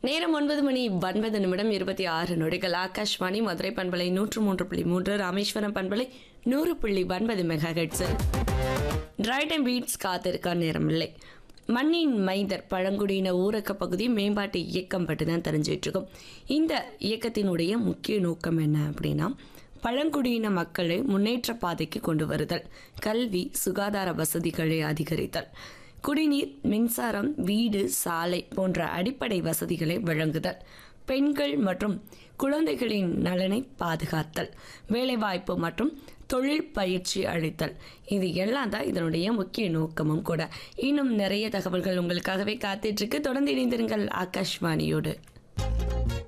நேரம் ஒன்பது மணி ஒன்பது நிமிடம் இருபத்தி ஆறு நொடிகள் ஆகாஷ்வாணி மதுரை பண்பலை நூற்று மூன்று புள்ளி மூன்று ராமேஸ்வரம் பண்பலை நூறு புள்ளி ஒன்பது மெகா ஹெட்ஸில் ட்ரை டைம் பீட்ஸ் காத்திருக்க நேரம் இல்லை மண்ணின் மைந்தர் பழங்குடியின ஊரக பகுதி மேம்பாட்டு இயக்கம் பற்றி தான் தெரிஞ்சுட்டு இருக்கோம் இந்த இயக்கத்தினுடைய முக்கிய நோக்கம் என்ன அப்படின்னா பழங்குடியின மக்களை முன்னேற்ற பாதைக்கு கொண்டு வருதல் கல்வி சுகாதார வசதிகளை அதிகரித்தல் குடிநீர் மின்சாரம் வீடு சாலை போன்ற அடிப்படை வசதிகளை வழங்குதல் பெண்கள் மற்றும் குழந்தைகளின் நலனை பாதுகாத்தல் வேலைவாய்ப்பு மற்றும் தொழில் பயிற்சி அளித்தல் இது எல்லாம் தான் இதனுடைய முக்கிய நோக்கமும் கூட இன்னும் நிறைய தகவல்கள் உங்களுக்காகவே காத்துட்டு இருக்கு தொடர்ந்து இணைந்திருங்கள் ஆகாஷ்வாணியோடு